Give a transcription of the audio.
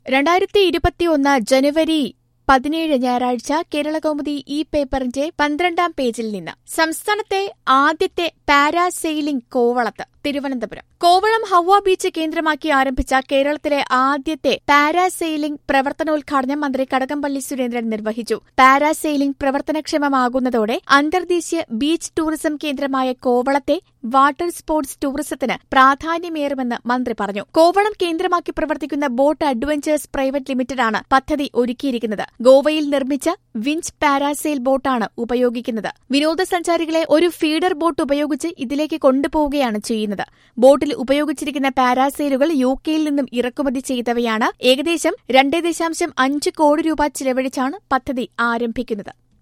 രണ്ടായിരത്തി ഇരുപത്തിയൊന്ന് ജനുവരി പതിനേഴ് ഞായറാഴ്ച കേരളകൗമുദി ഈ പേപ്പറിന്റെ പന്ത്രണ്ടാം പേജിൽ നിന്ന് സംസ്ഥാനത്തെ ആദ്യത്തെ പാരാസെയിലിംഗ് കോവളത്ത് തിരുവനന്തപുരം കോവളം ഹവ ബീച്ച് കേന്ദ്രമാക്കി ആരംഭിച്ച കേരളത്തിലെ ആദ്യത്തെ പാരാസെയിലിംഗ് പ്രവർത്തനോദ്ഘാടനം മന്ത്രി കടകംപള്ളി സുരേന്ദ്രൻ നിർവഹിച്ചു പാരാസെയിലിംഗ് പ്രവർത്തനക്ഷമമാകുന്നതോടെ അന്തർദേശീയ ബീച്ച് ടൂറിസം കേന്ദ്രമായ കോവളത്തെ വാട്ടർ സ്പോർട്സ് ടൂറിസത്തിന് പ്രാധാന്യമേറുമെന്ന് മന്ത്രി പറഞ്ഞു കോവളം കേന്ദ്രമാക്കി പ്രവർത്തിക്കുന്ന ബോട്ട് അഡ്വഞ്ചേഴ്സ് പ്രൈവറ്റ് ലിമിറ്റഡാണ് പദ്ധതി ഒരുക്കിയിരിക്കുന്നത് ഗോവയിൽ നിർമ്മിച്ച വിഞ്ച് പാരാസെയിൽ ബോട്ടാണ് ഉപയോഗിക്കുന്നത് വിനോദസഞ്ചാരികളെ ഒരു ഫീഡർ ബോട്ട് ഉപയോഗിച്ച് ഇതിലേക്ക് കൊണ്ടുപോവുകയാണ് ചെയ്യുന്നത് ബോട്ടിൽ ഉപയോഗിച്ചിരിക്കുന്ന പാരാസെയിലുകൾ യു കെയിൽ നിന്നും ഇറക്കുമതി ചെയ്തവയാണ് ഏകദേശം രണ്ടേ ദശാംശം അഞ്ച് കോടി രൂപ ചിലവഴിച്ചാണ് പദ്ധതി ആരംഭിക്കുന്നത്